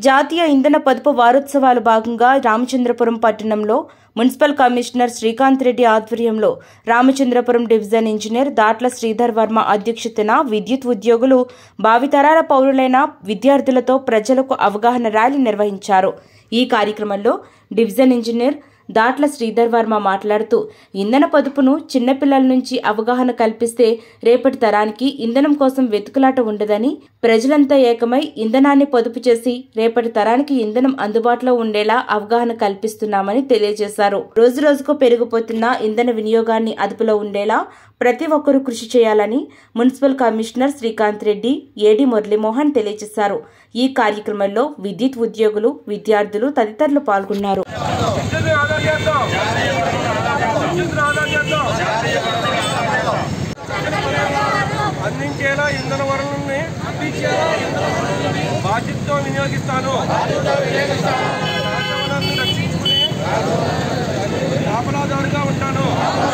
జాతీయ ఇంధన పొదుపు వారోత్సవాలు భాగంగా రామచంద్రపురం పట్టణంలో మున్సిపల్ కమిషనర్ శ్రీకాంత్ రెడ్డి ఆధ్వర్యంలో రామచంద్రపురం డివిజన్ ఇంజనీర్ దాట్ల శ్రీధర్ వర్మ అధ్యక్షతన విద్యుత్ ఉద్యోగులు భావితరాల పౌరులైన విద్యార్థులతో ప్రజలకు అవగాహన ర్యాలీ నిర్వహించారు ఈ కార్యక్రమంలో డివిజన్ ఇంజనీర్ దాట్ల శ్రీధర్ వర్మ మాట్లాడుతూ ఇంధన పొదుపును చిన్నపిల్లల నుంచి అవగాహన కల్పిస్తే రేపటి తరానికి ఇంధనం కోసం వెతుకులాట ఉండదని ప్రజలంతా ఏకమై ఇంధనాన్ని పొదుపు చేసి రేపటి తరానికి ఇంధనం అందుబాటులో ఉండేలా అవగాహన కల్పిస్తున్నామని తెలియజేశారు రోజు రోజుకు పెరిగిపోతున్న ఇంధన వినియోగాన్ని అదుపులో ఉండేలా ప్రతి ఒక్కరూ కృషి చేయాలని municipal commissioner Srikanth Reddy AD Muralimohan తెలియజేశారు ఈ కార్యక్రమంలో విద్యుత్ ఉద్యోగులు విద్యార్థులు తదితరులు పాల్గొన్నారు విద్యుత్ని ఆదా చేద్దాం విద్యుత్ని ఆదా చేద్దాం అందించేలా ఇంధన వనరుల్ని బాధ్యతతో వినియోగిస్తాను రాష్ట్రాలను రక్షించుకుని కాపలాదారుగా ఉంటాను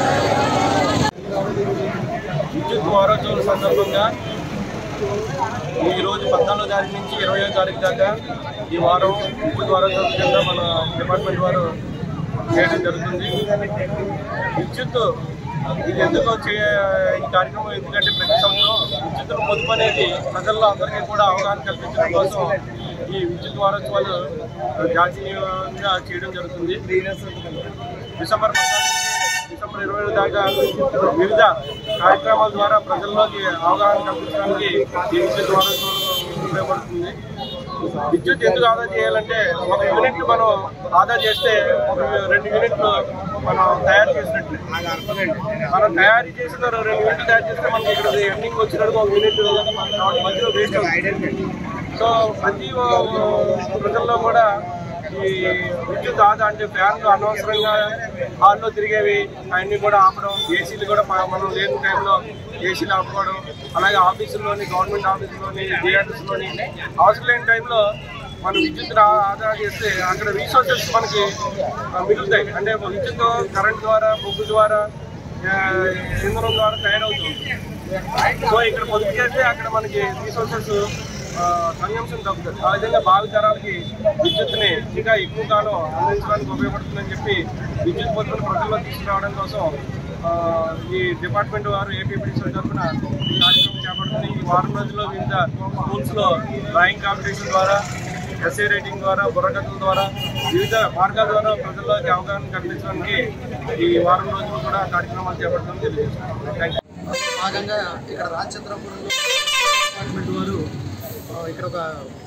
విద్యుత్ వారోత్సవాల సందర్భంగా ఈ రోజు పద్నాలుగో తారీఖు నుంచి ఇరవయో తారీఖు దాకా ఈ వారం విద్యుత్ వారోత్సవం కింద మన డిపార్ట్మెంట్ వారు చేయడం జరుగుతుంది విద్యుత్ ఇది ఎందుకో చే ఈ కార్యక్రమం ఎందుకంటే ప్రతి సంవత్సరం విద్యుత్ పొదుపు అనేది ప్రజల్లో అందరికీ కూడా అవగాహన కల్పించడం కోసం ఈ విద్యుత్ వారోత్సవాలు జాతీయంగా చేయడం జరుగుతుంది డిసెంబర్ పద్నాలుగు నుంచి డిసెంబర్ ఇరవై దాకా వివిధ కార్యక్రమాల ద్వారా ప్రజల్లోకి అవగాహన కల్పించడానికి ఈ విద్యుత్ వారోత్సవం ఉపయోగపడుతుంది విద్యుత్ ఎందుకు ఆదా చేయాలంటే ఒక యూనిట్ మనం ఆదా చేస్తే ఒక రెండు యూనిట్లు మనం తయారు చేసినట్లే మనం తయారు చేసిన రెండు యూనిట్లు తయారు చేస్తే మనకి ఇక్కడ ఎండింగ్ వచ్చినట్టు ఒక యూనిట్ మనకి మధ్యలో వేస్ట్ అవుతుంది సో ప్రతి ఒ- ప్రజల్లో కూడా ఈ విద్యుత్ ఆదా అంటే ఫ్యాన్లు అనవసరంగా హాల్లో తిరిగేవి అవన్నీ కూడా ఆపడం ఏసీలు కూడా మ- మనం లేని టైంలో ఏసీలు ఆపుకోవడం అలాగే ఆఫీసుల్లోని గవర్నమెంట్ ఆఫీసుల్లోని థియేటర్స్లోని అవసరం లేని టైంలో మనం విద్యుత్ ఆదా చేస్తే అక్కడ రీసోర్సెస్ మనకి ఆ, మిగులుతాయి అంటే విద్యుత్ కరెంట్ ద్వారా బొగ్గు ద్వారా ఆ, ఇంధనం ద్వారా తయారవుతుంది సో ఇక్కడ పొదుపు చేస్తే అక్కడ మనకి రీసోర్సెస్ కన్జంప్షన్ తగ్గుతుంది ఆ విధంగా భావి తరాలకి విద్యుత్ని ఇంకా ఎక్కువ కాలం అందించడానికి ఉపయోగపడుతుందని చెప్పి విద్యుత్ పొదుపును ప్రజల్లో తీసుకురావడం కోసం ఆ, ఈ డిపార్ట్మెంట్ వారు ఏపీపీడీసీ తరఫున ఈ కార్యక్రమం చేపడుతుంది ఈ వారం రోజుల్లో వివిధ స్కూల్స్లో డ్రాయింగ్ కాంపిటీషన్ ద్వారా ఎస్ఏ రేటింగ్ ద్వారా బుర్రకథల ద్వారా వివిధ మార్గాల ద్వారా ప్రజల్లోకి అవగాహన కల్పించడానికి ఈ వారం రోజులు కూడా కార్యక్రమాలు చేపట్టడం తెలియజేస్తున్నాం థ్యాంక్ యూ భాగంగా ఇక్కడ రామచంద్రపురంలో డిపార్ట్మెంట్ వారు ఆ, ఇక్కడ ఒక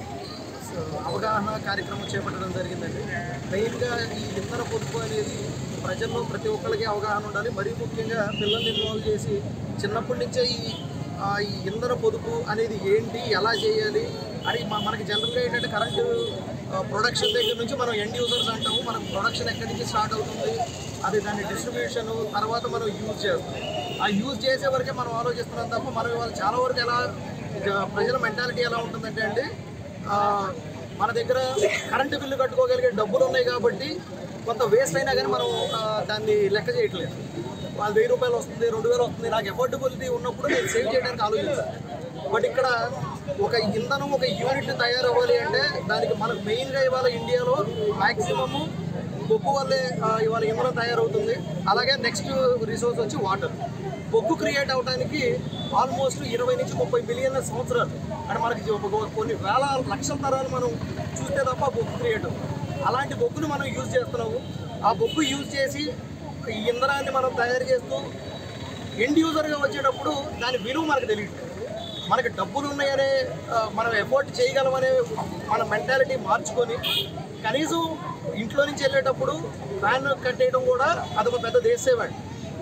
స- అవగాహన కార్యక్రమం చేపట్టడం జరిగిందండి మెయిన్గా ఈ ఇంధన పొదుపు అనేది ప్రజల్లో ప్రతి ఒక్కరికి అవగాహన ఉండాలి మరీ ముఖ్యంగా పిల్లల్ని ఇన్వాల్వ్ చేసి చిన్నప్పటి నుంచే ఈ ఆ, ఈ ఇంధన పొదుపు అనేది ఏంటి ఎలా చేయాలి అని మ- మనకి జనరల్గా ఏంటంటే కరెంటు ప్రొడక్షన్ దగ్గర నుంచి మనం ఎండ్ యూజర్స్ అంటాము మనకు ప్రొడక్షన్ ఎక్కడి నుంచి స్టార్ట్ అవుతుంది అది దాని డిస్ట్రిబ్యూషన్ తర్వాత మనం యూజ్ చేస్తాం ఆ యూజ్ చేసే వరకే మనం ఆలోచిస్తున్నాం తప్ప మనం ఇవాళ చాలా వరకు ఎలా ఇక ప్రజల మెంటాలిటీ ఎలా ఉంటుందంటే అండి ఆ, మన దగ్గర కరెంటు బిల్లు కట్టుకోగలిగే డబ్బులు ఉన్నాయి కాబట్టి కొంత వేస్ట్ అయినా కానీ మనం ఆ, దాన్ని లెక్క చేయట్లేదు వాళ్ళు వెయ్యి రూపాయలు వస్తుంది రెండు వేలు వస్తుంది నాకు ఎఫోర్డబిలిటీ ఉన్నప్పుడు నేను సేవ్ చేయడానికి ఆలోచిస్తాను బట్ ఇక్కడ ఒక ఇంధనం ఒక యూనిట్ తయారవ్వాలి అంటే దానికి మనకు మెయిన్గా ఇవాళ ఇండియాలో మ్యాక్సిమము బొగ్గు వల్లే ఆ, ఇవాళ ఇంధనం తయారవుతుంది అలాగే నెక్స్ట్ రిసోర్స్ వచ్చి వాటర్ బొగ్గు క్రియేట్ అవడానికి ఆల్మోస్ట్ ఇరవై నుంచి ముప్పై బిలియన్ల సంవత్సరాలు అంటే మనకి ఒక- కొన్ని వేల లక్షల తరాలు మనం చూస్తే తప్ప బొగ్గు క్రియేట్ అవుతుంది అలాంటి బొగ్గును మనం యూజ్ చేస్తున్నాము ఆ బొగ్గు యూజ్ చేసి ఈ ఇంధనాన్ని మనం తయారు చేస్తూ ఎండ్ యూజర్గా వచ్చేటప్పుడు దాని విలువ మనకు తెలియదు మనకి డబ్బులు ఉన్నాయనే ఆ, మనం ఎఫోర్ట్ చేయగలమనే మన మెంటాలిటీ మార్చుకొని కనీసం ఇంట్లో నుంచి వెళ్ళేటప్పుడు ఫ్యాన్ కట్టేయడం కూడా అదొక పెద్ద దేశసేవాడి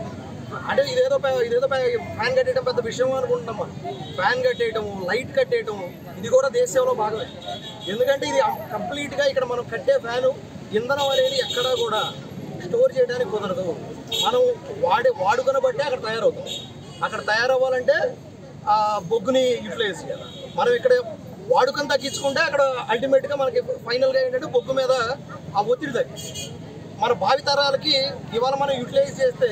అంటే ఇదేదో పె- ఇదేదో పె- ఫ్యాన్ కట్టేయడం పెద్ద విషయం అనుకుంటున్నాం మనం ఫ్యాన్ కట్టేయటం లైట్ కట్టేయటం ఇది కూడా దేశ సేవలో భాగమే ఎందుకంటే ఇది కంప్లీట్గా ఇక్కడ మనం కట్టే ఫ్యాను ఇంధనం అనేది ఎక్కడా కూడా స్టోర్ చేయడానికి కుదరదు మనం వాడే వాడుకను బట్టి అక్కడ తయారవుతుంది అక్కడ తయారవ్వాలంటే ఆ బొగ్గుని యూటిలైజ్ చేయాలి మనం ఇక్కడ వాడుకను తగ్గించుకుంటే అక్కడ అల్టిమేట్గా మనకి ఫైనల్గా ఏంటంటే బొగ్గు మీద ఆ ఒత్తిడి తగ్గి మన భావితరాలకి ఇవాళ మనం యూటిలైజ్ చేస్తే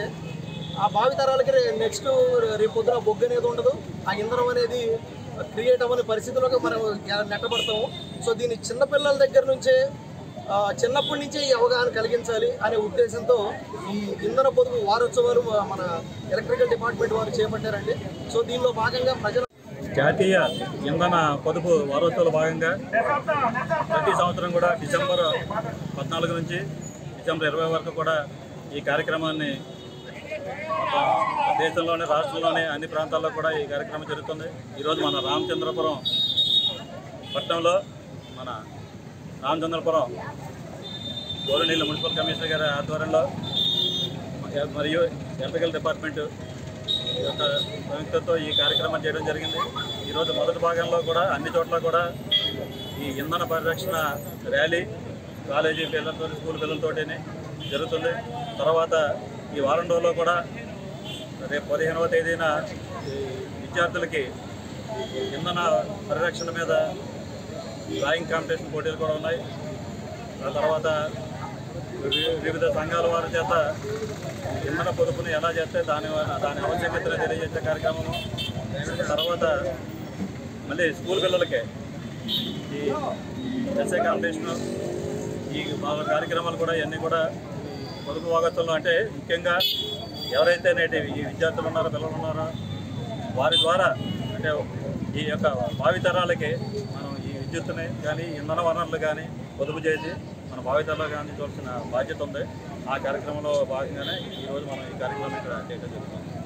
ఆ భావితరాలకి నెక్స్ట్ రేపు పొద్దున బొగ్గు అనేది ఉండదు ఆ ఇంధనం అనేది క్రియేట్ అవ్వని పరిస్థితుల్లోకి మనం నెట్టబడతాము సో దీన్ని చిన్నపిల్లల దగ్గర నుంచే ఆ, చిన్నప్పటి నుంచే ఈ అవగాహన కలిగించాలి అనే ఉద్దేశంతో ఈ ఇంధన పొదుపు వారోత్సవాలు మన ఎలక్ట్రికల్ డిపార్ట్మెంట్ వారు చేపట్టారండి సో దీనిలో భాగంగా ప్రజల జాతీయ ఇంధన పొదుపు వారోత్సవాల భాగంగా ప్రతి సంవత్సరం కూడా డిసెంబర్ పద్నాలుగు నుంచి డిసెంబర్ ఇరవై వరకు కూడా ఈ కార్యక్రమాన్ని ఆ, దేశంలోని రాష్ట్రంలోని అన్ని ప్రాంతాల్లో కూడా ఈ కార్యక్రమం జరుగుతుంది ఈరోజు మన రామచంద్రపురం పట్టణంలో మన రామచంద్రపురం గోరునీళ్ళ మున్సిపల్ కమిషనర్ గారి ఆధ్వర్యంలో మరియు ఎలక్ట్రికల్ డిపార్ట్మెంట్ యొక్క సంయుక్తతో ఈ కార్యక్రమం చేయడం జరిగింది ఈరోజు మొదటి భాగంలో కూడా అన్ని చోట్ల కూడా ఈ ఇంధన పరిరక్షణ ర్యాలీ కాలేజీ పిల్లలతో స్కూల్ పిల్లలతోటి జరుగుతుంది తర్వాత ఈ వారం రోజుల్లో కూడా రేపు పదిహేనవ తేదీన ఈ విద్యార్థులకి ఇంధన పరిరక్షణ మీద డ్రాయింగ్ కాంపిటీషన్ పోటీలు కూడా ఉన్నాయి ఆ తర్వాత వి- వివిధ సంఘాల వారి చేత ఇంధన పొదుపుని ఎలా చేస్తే దాని దాని ఆవశ్యకతను తెలియజేసే కార్యక్రమము తర్వాత మళ్ళీ స్కూల్ పిల్లలకే ఈ ఎస్ఏ కాంపిటీషను ఈ బాగా కార్యక్రమాలు కూడా ఇవన్నీ కూడా ఈ పొదుపు వాగత్వంలో అంటే ముఖ్యంగా ఎవరైతే నేటి ఈ విద్యార్థులు ఉన్నారో పిల్లలు ఉన్నారో వారి ద్వారా అంటే ఈ యొక్క భావితరాలకి మనం ఈ విద్యుత్తుని కానీ ఇంధన వనరులు కానీ పొదుపు చేసి మన భావితరాలకు అందించవలసిన బాధ్యత ఉంది ఆ కార్యక్రమంలో భాగంగానే ఈరోజు మనం ఈ కార్యక్రమం ఇక్కడ చేయడం జరుగుతుంది